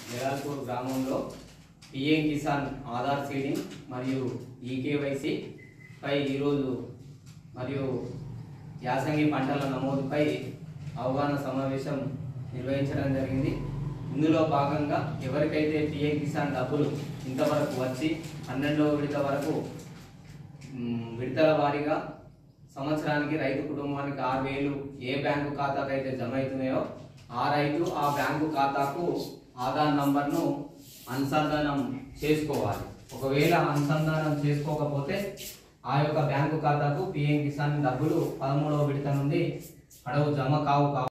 జలాల్పూర్ గ్రామంలో PM Kisan Aadhaar seeding మరియు eKYC పై ఈరోజు మరియు యాసంగి పంటల నమోదుపై అవగాహన సమావేశం నిర్వహించడం జరిగింది ఇందులో భాగంగా ఎవరికైతే పిఎం కిసాన్ డబ్బులు ఇంతవరకు వచ్చి పన్నెండవ విడత వరకు మ్, విడతల వారీగా సంవత్సరానికి రైతు కుటుంబానికి ఆరు వేలు ఏ బ్యాంకు ఖాతాకు అయితే జమ అవుతున్నాయో ఆ రైతు ఆ బ్యాంకు ఖాతాకు ఆధార్ నంబర్ను అనుసంధానం చేసుకోవాలి ఒకవేళ అనుసంధానం చేసుకోకపోతే ఆ యొక్క బ్యాంకు ఖాతాకు పిఎం కిసాన్ డబ్బులు పదమూడవ విడత నుండి అడవు జమ కావు కావు